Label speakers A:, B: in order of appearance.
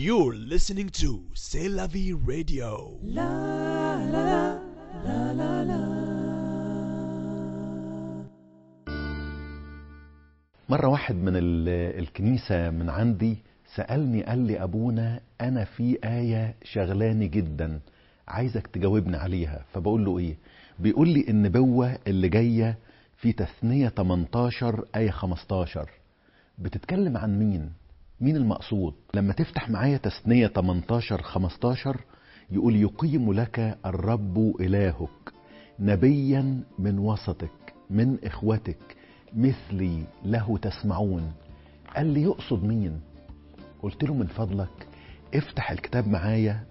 A: You're listening to C'est la vie radio.
B: مرة واحد من ال- الكنيسة من عندي سألني قال لي أبونا أنا في آية شغلاني جدا عايزك تجاوبني عليها فبقول له إيه بيقول لي النبوة اللي جاية في تثنية 18 آية 15 بتتكلم عن مين مين المقصود لما تفتح معايا تثنية 18 15 يقول يقيم لك الرب إلهك نبيا من وسطك من إخوتك مثلي له تسمعون قال لي يقصد مين قلت له من فضلك افتح الكتاب معايا